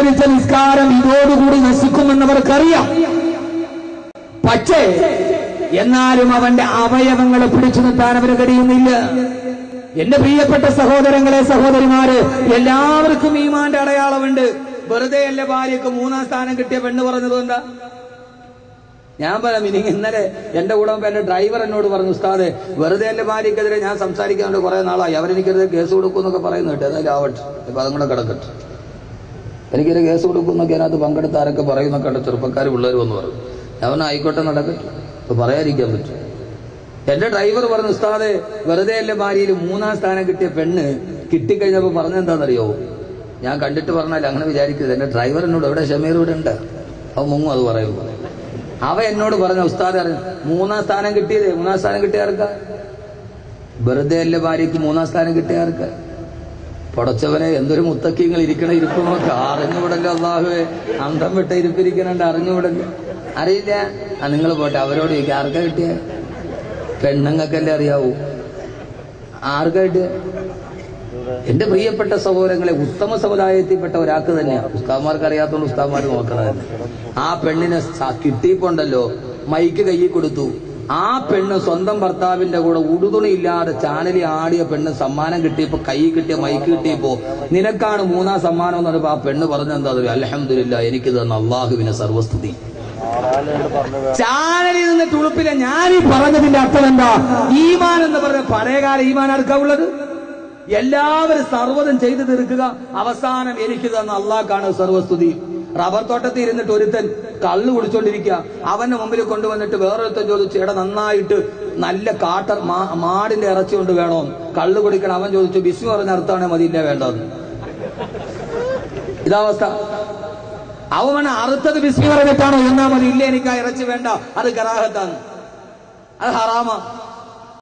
നിസ്കരിച്ച നിസ്കാരം ഇതോടുകൂടി നശിക്കുമെന്നവർക്കറിയാം പക്ഷേ എന്നാലും അവന്റെ അവയവങ്ങളെ പിടിച്ചു നിർത്താൻ അവന് കഴിയുന്നില്ല എന്റെ പ്രിയപ്പെട്ട സഹോദരങ്ങളെ സഹോദരിമാര് എല്ലാവർക്കും ഈമാന്റെ അടയാളമുണ്ട് വെറുതെ അല്ല ഭാര്യക്ക് മൂന്നാം സ്ഥാനം കിട്ടിയ പെണ്ണ് പറഞ്ഞത് എന്താ ഞാൻ പറയാം ഇനി ഇന്നലെ എന്റെ കൂടെ വന്നപ്പോ എന്റെ ഡ്രൈവർ എന്നോട് പറഞ്ഞു ഉസ്താദെ വെറുതെ എന്റെ ഭാര്യക്കെതിരെ ഞാൻ സംസാരിക്കാണ്ട് കുറെ നാളായി അവരെനിക്കെതിരെ കേസ് കൊടുക്കും എന്നൊക്കെ പറയുന്നു കേട്ടോ ഏതായാലും ആവട്ടെ ഇപ്പൊ അതും കൂടെ കിടക്കട്ടെ എനിക്കൊരു കേസ് കൊടുക്കും എന്നൊക്കെ അതിനകത്ത് പങ്കെടുത്ത ആരൊക്കെ പറയുന്നൊക്കെ ഉണ്ട് ചെറുപ്പക്കാർ പിള്ളേർ വന്ന് പറഞ്ഞു അവൻ ആയിക്കോട്ടെ നടക്കട്ടെ ഇപ്പൊ പറയാതിരിക്കാൻ പറ്റും എന്റെ ഡ്രൈവർ പറഞ്ഞു ഉസ്താദെ വെറുതെ അല്ലേ ഭാര്യയിൽ മൂന്നാം സ്ഥാനം കിട്ടിയ പെണ്ണ് കിട്ടിക്കഴിഞ്ഞപ്പോ പറഞ്ഞെന്താണെന്നറിയോ ഞാൻ കണ്ടിട്ട് പറഞ്ഞാൽ അങ്ങനെ വിചാരിക്കരുത് എന്റെ ഡ്രൈവർ എന്നോട് എവിടെ ഷമീർ ഇവിടെ ഉണ്ട് അവൻ മുങ്ങും അത് പറയുമ്പോൾ അവ എന്നോട് പറഞ്ഞ ഉസ്താദ് അറിഞ്ഞു മൂന്നാം സ്ഥാനം കിട്ടിയതേ മൂന്നാം സ്ഥാനം കിട്ടിയ ആർക്കാ വെറുതെ അല്ലേ ഭാര്യക്ക് മൂന്നാം സ്ഥാനം കിട്ടിയ ആർക്കാ പൊടച്ചവനെ എന്തൊരു മുത്തക്കിങ്ങൾ ഇരിക്കണ ഇരിപ്പ് നോക്ക് അറിഞ്ഞുവിടല്ലോ അള്ളാഹുവെ അന്തം വിട്ട ഇരിപ്പിരിക്കണുണ്ട് അറിഞ്ഞുവിടല്ലോ അറിയില്ല ആ നിങ്ങൾ പോട്ടെ അവരോട് ചോദിക്കുക ആർക്കാ കിട്ടിയ പെണ്ണുങ്ങൾക്കല്ലേ അറിയാവൂ ആർക്കാ കിട്ടിയ എന്റെ പ്രിയപ്പെട്ട സഹോദരങ്ങളെ ഉത്തമ സമുദായത്തിൽപ്പെട്ട ഒരാൾക്ക് തന്നെയാണ് ഉസ്താദ്മാർക്ക് അറിയാത്തോണ്ട് ഉസ്താദ്മാർ നോക്കണത് ആ പെണ്ണിനെ സ- കിട്ടിയപ്പോണ്ടല്ലോ മൈക്ക് കയ്യിൽ കൊടുത്തു ആ പെണ്ണ് സ്വന്തം ഭർത്താവിന്റെ കൂടെ ഉടുതുണി ഇല്ലാതെ ചാനലിൽ ആടിയ പെണ്ണ് സമ്മാനം കിട്ടിയപ്പോ കൈ കിട്ടിയ മൈക്ക് കിട്ടിയപ്പോ നിനക്കാണ് മൂന്നാം സമ്മാനം എന്ന് പറഞ്ഞപ്പോ ആ പെണ്ണ് പറഞ്ഞെന്താ അലഹമില്ല എനിക്ക് തന്ന അള്ളാഹുവിനെ സർവസ്തുതി ചാനലിൽ നിന്ന് തുളുപ്പില്ല ഞാൻ ഈ പറഞ്ഞതിന്റെ അർത്ഥം എന്താ ഈമാൻ എന്ന് പറഞ്ഞ പഴയകാല ഈമാൻ ആർക്കാ ഉള്ളത് എല്ലാവരും സർവ്വതും ചെയ്തു തീർക്കുക അവസാനം എനിക്ക് തന്ന അള്ളാഹ്ക്കാണ് സർവസ്തുതി റബ്ബർ തോട്ടത്തിൽ ഇരുന്നിട്ട് ഒരുത്തൻ കള്ള് കുടിച്ചോണ്ടിരിക്കുക അവന്റെ മുമ്പിൽ കൊണ്ടുവന്നിട്ട് വേറൊരുത്തൻ ചോദിച്ചു എടാ നന്നായിട്ട് നല്ല കാട്ട മാ- മാടിന്റെ ഇറച്ചി കൊണ്ട് വേണോ കള്ള് കുടിക്കണം അവൻ ചോദിച്ചു ബിസ്മി പറഞ്ഞ അർത്ഥമാണേ മതി ഇല്ല വേണ്ടത് ഇതാവസ്ഥ അവൻ അറുത്തത് ബിസ്മി പറഞ്ഞിട്ടാണോ എന്നാ മതി ഇല്ല എനിക്ക് ആ ഇറച്ചി വേണ്ട അത് കറാഹത്താണ് അത് ഹറാമ